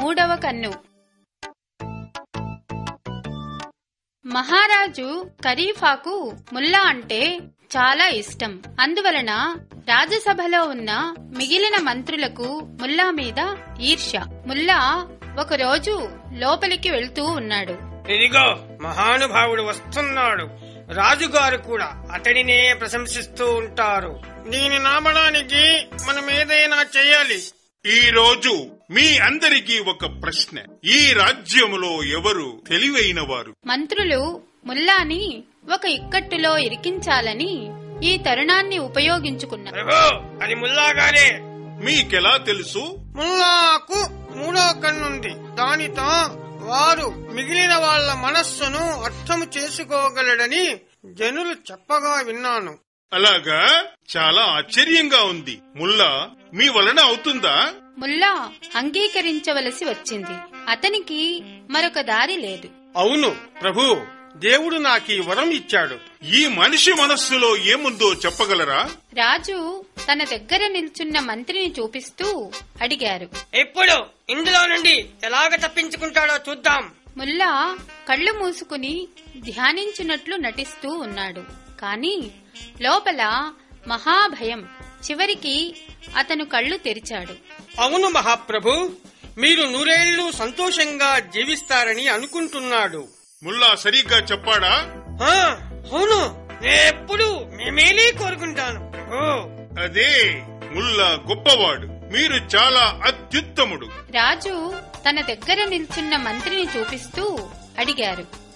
మూడవ కన్ను మహారాజు ఖరీఫాకు ముల్లా అంటే చాలా ఇష్టం అందువలన రాజసభలో ఉన్న మిగిలిన మంత్రులకు ముల్లా మీద ఈర్ష్య ముల్లా ఒకరోజు లోపలికి వెళ్తూ ఉన్నాడు ఇదిగో మహానుభావుడు వస్తున్నాడు రాజుగారు కూడా అతడినే ప్రశంసిస్తూ ఉంటారు దీని నామడానికి మనం ఏదైనా చేయాలి ఈ రోజు మీ అందరికీ ఒక ప్రశ్న ఈ రాజ్యములో ఎవరు తెలివైన వారు మంత్రులు ముల్లాని ఒక ఇక్కట్టులో ఇరికించాలని ఈ తరుణాన్ని ఉపయోగించుకున్నారు ప్రభు అది ముల్లాగారే మీకెలా తెలుసు ముల్లాకు మూడో కన్నుంది దానితో వారు మిగిలిన వాళ్ళ మనస్సును అర్థం చేసుకోగలడని జనులు చెప్పగా విన్నాను అలాగా చాలా ఆశ్చర్యంగా ఉంది ముల్లా మీ వలన అవుతుందా ముల్లా అంగీకరించవలసి వచ్చింది అతనికి మరొక దారి లేదు అవును ప్రభు దేవుడు నాకు వరం ఇచ్చాడు ఈ మనిషి మనస్సులో ఏముందో చెప్పగలరా రాజు తన దగ్గర నిల్చున్న మంత్రిని చూపిస్తూ అడిగారు ఇప్పుడు ఇందులో నుండి ఎలాగ తప్పించుకుంటాడో చూద్దాం ముల్లా కళ్ళు మూసుకుని ధ్యానించినట్లు నటిస్తూ ఉన్నాడు కాని లోపల మహాభయం చివరికి అతను కళ్ళు తెరిచాడు అవును మహాప్రభు మీరు నూరేళ్లు సంతోషంగా జీవిస్తారని అనుకుంటున్నాడు ముల్లా సరిగ్గా చెప్పాడా ఆ, అవును ఎప్పుడు మేమేలే కోరుకుంటాను ఓ అదే ముల్లా గొప్పవాడు మీరు చాలా అత్యుత్తముడు రాజు తన దగ్గర నిల్చున్న మంత్రిని చూపిస్తూ అడిగారు